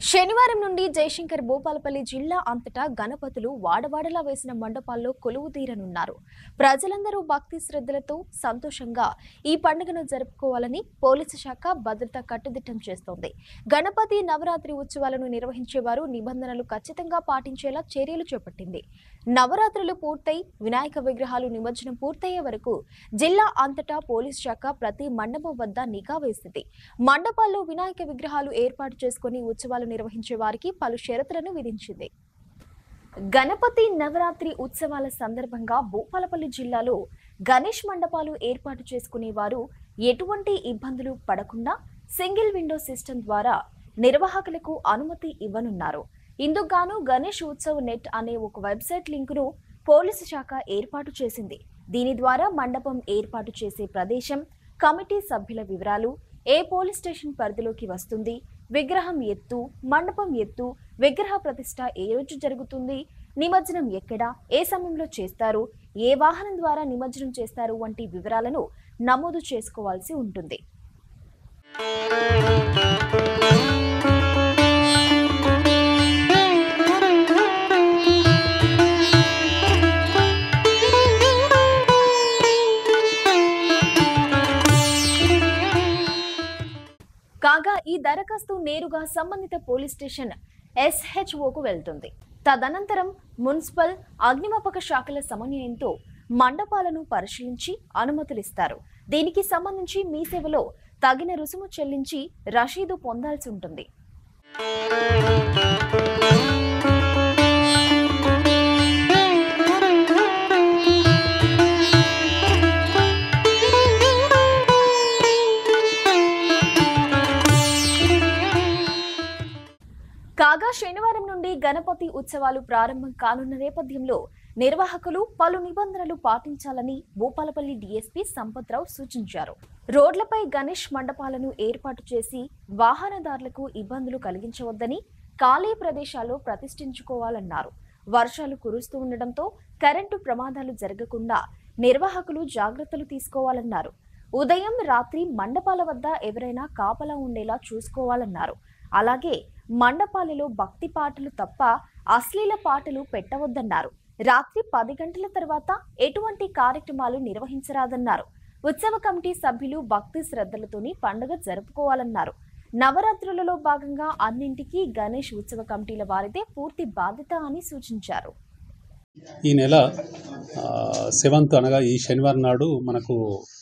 శనివారం నుండి జయశంకర్ భూపాలపల్లి జిల్లా అంతటా గణపతులు వాడవాడలా వేసిన మండపాల్లో కొలువు తీరనున్నారు ప్రజలందరూ భక్తి శ్రద్ధలతో సంతోషంగా ఈ పండుగను జరుపుకోవాలని పోలీసు శాఖ భద్రత కట్టుదిట్టం చేస్తోంది గణపతి నవరాత్రి ఉత్సవాలను నిర్వహించేవారు నిబంధనలు ఖచ్చితంగా పాటించేలా చర్యలు చేపట్టింది నవరాత్రులు పూర్తయి వినాయక విగ్రహాలు నిమజ్జనం పూర్తయ్యే వరకు జిల్లా అంతటా పోలీసు శాఖ ప్రతి మండపం వద్ద నిఘా వేసింది మండపాల్లో వినాయక విగ్రహాలు ఏర్పాటు చేసుకుని ఉత్సవాలు నిర్వహించే వారికి పలు షరతులను విధించింది గణపతి నవరాత్రి ఉత్సవాల సందర్భంగా భూపాలపల్లి జిల్లాలో గణేష్ మండపాలు ఏర్పాటు చేసుకునే వారు ఎటువంటి ఇబ్బందులు పడకుండా సింగిల్ విండో సిస్టమ్ ద్వారా నిర్వాహకులకు అనుమతి ఇవ్వనున్నారు ఇందుకుగాను గణేష్ ఉత్సవ్ నెట్ అనే ఒక వెబ్సైట్ లింకును పోలీసు శాఖ ఏర్పాటు చేసింది దీని ద్వారా మండపం ఏర్పాటు చేసే ప్రదేశం కమిటీ సభ్యుల వివరాలు ఏ పోలీస్ స్టేషన్ పరిధిలోకి వస్తుంది విగ్రహం ఎత్తు మండపం ఎత్తు విగ్రహ ప్రతిష్ట ఏ రోజు జరుగుతుంది నిమజ్జనం ఎక్కడ ఏ సమయంలో చేస్తారు ఏ వాహనం ద్వారా నిమజ్జనం చేస్తారు వంటి వివరాలను నమోదు చేసుకోవాల్సి ఉంటుంది కాగా ఈ దరఖాస్తు నేరుగా సంబంధిత పోలీస్ స్టేషన్ ఎస్హెచ్ఓకు వెళ్తుంది తదనంతరం మున్సిపల్ అగ్నిమాపక శాఖల సమన్వయంతో మండపాలను పరిశీలించి అనుమతులిస్తారు దీనికి సంబంధించి మీ సేవలో తగిన రుసుము చెల్లించి రసీదు పొందాల్సి ఉంటుంది కాగా శనివారం నుండి గణపతి ఉత్సవాలు ప్రారంభం కానున్న నేపథ్యంలో నిర్వాహకులు పలు నిబంధనలు పాటించాలని భూపాలపల్లి డీఎస్పీ సంపత్రావు సూచించారు రోడ్లపై గణేష్ మండపాలను ఏర్పాటు చేసి వాహనదారులకు ఇబ్బందులు కలిగించవద్దని ఖాళీ ప్రదేశాల్లో ప్రతిష్ఠించుకోవాలన్నారు వర్షాలు కురుస్తూ ఉండడంతో కరెంటు ప్రమాదాలు జరగకుండా నిర్వాహకులు జాగ్రత్తలు తీసుకోవాలన్నారు ఉదయం రాత్రి మండపాల వద్ద ఎవరైనా కాపలా ఉండేలా చూసుకోవాలన్నారు అలాగే మండపాలలో భక్తి పాటలు తప్ప అశ్లీల పాటలు పెట్టవద్దన్నారు రాత్రి పది గంటల తర్వాత ఎటువంటి కార్యక్రమాలు నిర్వహించరాదన్నారు ఉత్సవ కమిటీ సభ్యులు భక్తి శ్రద్ధలతోని పండుగ జరుపుకోవాలన్నారు నవరాత్రులలో భాగంగా అన్నింటికీ గణేష్ ఉత్సవ కమిటీల వారిదే పూర్తి బాధ్యత అని సూచించారు ఈ నెల సెవెంత్ అనగా ఈ శనివారం నాడు మనకు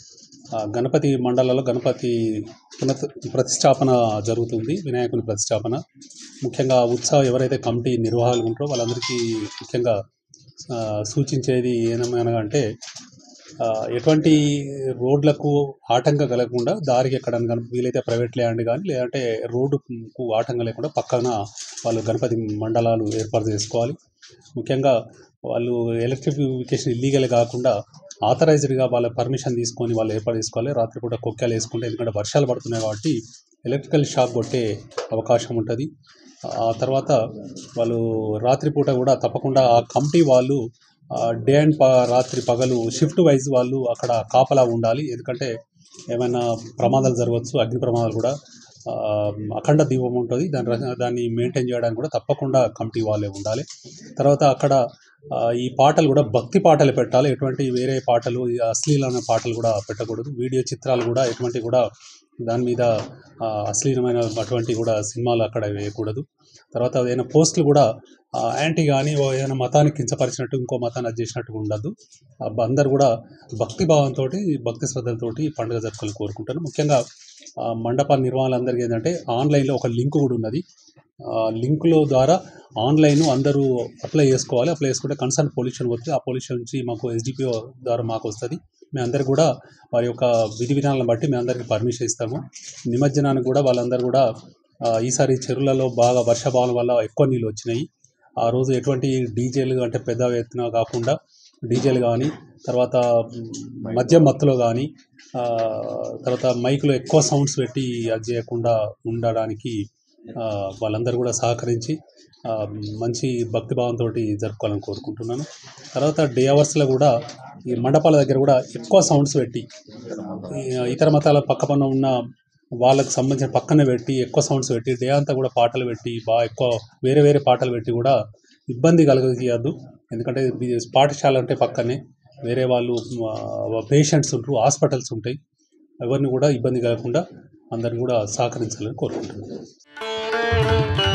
ఆ, గణపతి మండలాల్లో గణపతి పునః ప్రతిష్టాపన జరుగుతుంది వినాయకుని ప్రతిష్టాపన ముఖ్యంగా ఆ ఉత్సవం ఎవరైతే కమిటీ నిర్వాహకులు ఉంటారో వాళ్ళందరికీ ముఖ్యంగా ఆ, సూచించేది ఏమనగా అంటే ఆ, ఎటువంటి రోడ్లకు ఆటంకం కలగకుండా దారికి ఎక్కడానికి కనుక వీలైతే ప్రైవేట్ ల్యాండ్ కానీ లేదంటే రోడ్డుకు ఆటంకం లేకుండా పక్కన వాళ్ళు గణపతి మండలాలు ఏర్పాటు చేసుకోవాలి ముఖ్యంగా వాళ్ళు ఎలక్ట్రిఫికేషన్ ఇల్లీగల్ కాకుండా ఆథరైజ్డ్గా వాళ్ళ పర్మిషన్ తీసుకొని వాళ్ళు ఏర్పాటు చేసుకోవాలి రాత్రిపూట కొక్కాలు వేసుకుంటే ఎందుకంటే వర్షాలు పడుతున్నాయి కాబట్టి ఎలక్ట్రికల్ షాక్ కొట్టే అవకాశం ఉంటుంది ఆ తర్వాత వాళ్ళు రాత్రిపూట కూడా తప్పకుండా ఆ కమిటీ వాళ్ళు డే అండ్ ప రాత్రి పగలు షిఫ్ట్ వైజ్ వాళ్ళు అక్కడ కాపలా ఉండాలి ఎందుకంటే ఏమైనా ప్రమాదాలు జరగవచ్చు అగ్ని ప్రమాదాలు కూడా ఆ, అఖండ దీపం ఉంటుంది దాని ర- దాన్ని మెయింటైన్ చేయడానికి కూడా తప్పకుండా కమిటీ వాళ్ళే ఉండాలి తర్వాత అక్కడ ఆ, ఈ పాటలు కూడా భక్తి పాటలు పెట్టాలి ఎటువంటి వేరే పాటలు ఈ అశ్లీలమైన పాటలు కూడా పెట్టకూడదు వీడియో చిత్రాలు కూడా ఎటువంటి కూడా దాని మీద ఆ, అశ్లీలమైన అటువంటి కూడా సినిమాలు అక్కడ వేయకూడదు తర్వాత ఏదైనా పోస్టులు కూడా ఆ, యాంటీ కానీ ఓ ఏదైనా మతాన్ని కించపరిచినట్టు ఇంకో మతాన్ని అది చేసినట్టు ఉండదు ఆ, అందరు కూడా భక్తి భావంతో భక్తి శ్రద్ధలతోటి ఈ పండుగ జరుపుకోవాలని కోరుకుంటాను ముఖ్యంగా ఆ, మండప నిర్వహణలందరికీ ఏంటంటే ఆన్లైన్లో ఒక లింక్ కూడా ఉన్నది ఆ లింకులో ద్వారా ఆన్లైన్ అందరూ అప్లై చేసుకోవాలి అప్లై చేసుకుంటే కన్సర్న్ పొల్యూషన్ వస్తుంది ఆ పొల్యూషన్ నుంచి మాకు ఎస్డిపిఓ ద్వారా మాకు వస్తుంది మేము అందరు కూడా వారి యొక్క విధి విధానాలను బట్టి మేము అందరికీ పర్మిషన్ ఇస్తాము నిమజ్జనానికి కూడా వాళ్ళందరూ కూడా ఆ, ఈసారి చెరువులలో బాగా వర్షాభావం వల్ల ఎక్కువ నీళ్ళు వచ్చినాయి ఆ రోజు ఎటువంటి డీజేలు అంటే పెద్ద ఎత్తున కాకుండా డీజేలు కానీ తర్వాత మ్, మద్యం మత్తులో కానీ ఆ, తర్వాత మైకులో ఎక్కువ సౌండ్స్ పెట్టి అది చేయకుండా ఉండడానికి ఆ, వాళ్ళందరూ కూడా సహకరించి ఆ, మంచి భక్తిభావంతో జరుపుకోవాలని కోరుకుంటున్నాను తర్వాత డే అవర్స్లో కూడా ఈ మండపాల దగ్గర కూడా ఎక్కువ సౌండ్స్ పెట్టి ఈ ఇతర మతాల పక్క పన్న ఉన్న వాళ్ళకి సంబంధించిన పక్కన పెట్టి ఎక్కువ సౌండ్స్ పెట్టి డే అంతా కూడా పాటలు పెట్టి బాగా ఎక్కువ వేరే వేరే పాటలు పెట్టి కూడా ఇబ్బంది కలగజేయద్దు ఎందుకంటే ఇది పాఠశాల అంటే పక్కనే వేరే వాళ్ళు పేషెంట్స్ ఉంటారు హాస్పిటల్స్ ఉంటాయి ఎవరిని కూడా ఇబ్బంది కలగకుండా అందరిని కూడా సహకరించాలని కోరుకుంటున్నాను